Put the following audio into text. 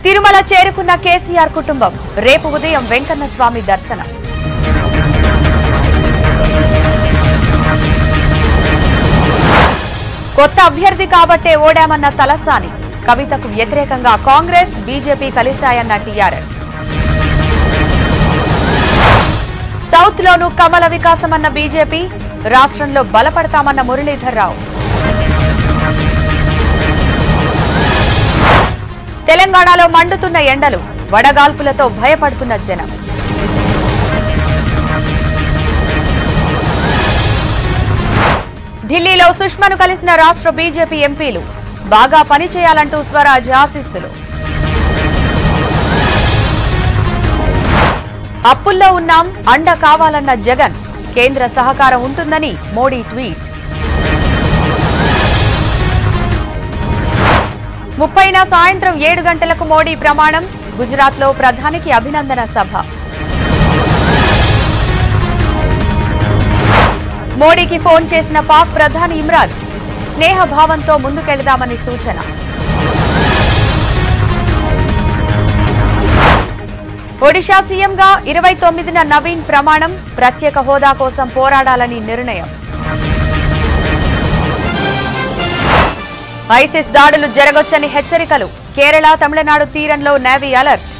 తిరుమల చేరుకున్న కేసీఆర్ కుటుంబం రేపు ఉదయం వెంకన్న స్వామి దర్శనం కొత్త అభ్యర్థి కాబట్టే ఓడామన్న తలసాని కవితకు వ్యతిరేకంగా కాంగ్రెస్ బీజేపీ కలిశాయన్న టీఆర్ఎస్ సౌత్ లోను కమల వికాసమన్న బీజేపీ రాష్ట్రంలో బలపడతామన్న మురళీధర్ రావు తెలంగాణలో మండుతున్న ఎండలు వడగాల్పులతో భయపడుతున్న జనం ఢిల్లీలో సుష్మను కలిసిన రాష్ట్ర బీజేపీ ఎంపీలు బాగా పనిచేయాలంటూ స్వరాజ్ ఆశీస్సులు అప్పుల్లో ఉన్నాం అండ కావాలన్న జగన్ కేంద్ర సహకారం ఉంటుందని మోడీ ట్వీట్ ముప్పైన సాయంత్రం ఏడు గంటలకు మోడీ ప్రమాణం గుజరాత్లో ప్రధానికి అభినందన సభ మోడీకి ఫోన్ చేసిన పాక్ ప్రధాని ఇమ్రాన్ స్నేహభావంతో ముందుకెళదామని సూచన ఒడిషా సీఎంగా ఇరవై తొమ్మిదిన నవీన్ ప్రమాణం ప్రత్యేక హోదా కోసం పోరాడాలని నిర్ణయం ఐసిస్ దాడులు జరగొచ్చని హెచ్చరికలు కేరళ తమిళనాడు తీరంలో నేవీ అలర్ట్